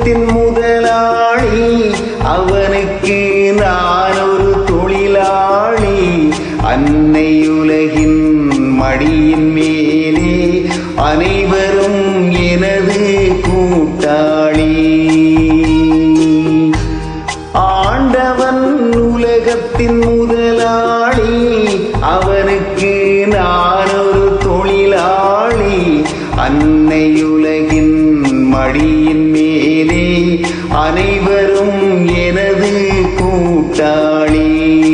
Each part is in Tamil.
உலகத்தின் முதலாளி அவனுக்கு நான் ஒரு தொழிலாளி அன்னை உலகின் மடியின் மேலே அனைவரும் எனது கூட்டாளி ஆண்டவன் உலகத்தின் முதலாளி அவனுக்கு நான் ஒரு தொழிலாளி அன்னை உலகின் மடியின் மேலே அனைவரும் எனது கூட்டாளி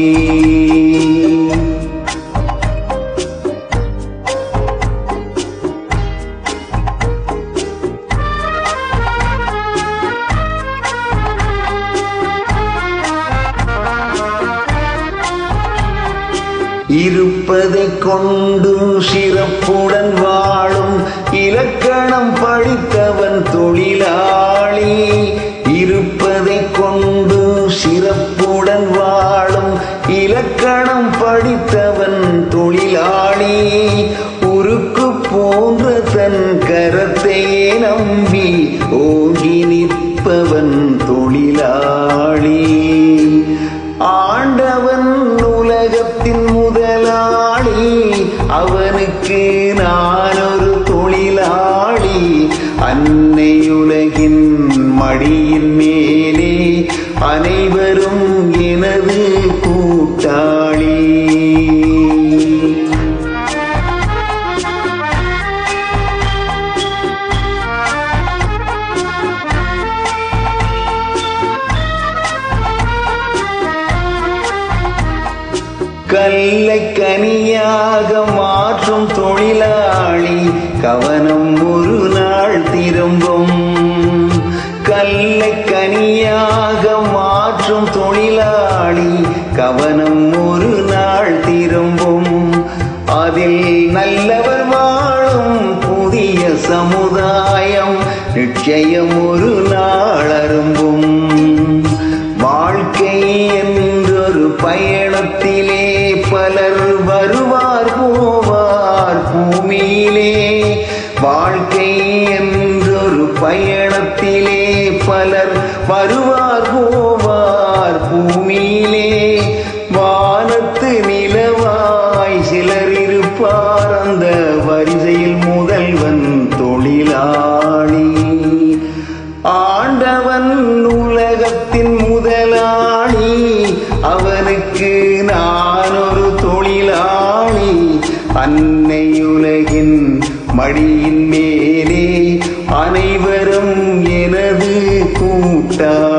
இருப்பதை கொண்டு சிறப்புடன் வாழும் இலக்கணம் படித்தவன் தொழிலாளி இருப்பதை கொண்டு சிறப்புடன் வாழும் இலக்கணம் படித்தவன் தொழிலாளி உருக்கு போன்ற தன் கரத்தையே நம்பி ஓங்கி நிற்பவன் தொழிலாளி ஆண்டவன் உலகத்தின் முதலாளி அவனுக்கு நான் ஒரு தொழிலாளி அன்னை உலகின் மடியின் மேலே அனைவரும் எனது கூட்டாளி கல்லை கனியாக மாற்றும் தொழிலாளி கவனம் ஒரு நாள் திரும்பும் கல்லை கனியாக மாற்றும் தொழிலாளி கவனம் ஒரு நாள் திரும்பும் அதில் நல்லவர் வாழும் புதிய சமுதாயம் நிச்சயம் ஒரு நாள் அரும்பும் வாழ்க்கை என்றொரு பயணத்திலே பலர் வருவார் போவார் பூமியிலே வாழ்க்கை என்றொரு பயணத்திலே பலர் வருவார் போவார் பூமியிலே வானத்து நிலவாய் சிலர் இருப்பார் அந்த வரிசையில் முதல்வன் தொழிலாளி ஆண்டவன் உலகத்தின் முதலாளி அவனுக்கு நான் ஒரு தொழிலாளி அன்னை உலகின் மடியின் மேலே அனைவரும் எனது கூட்டாளி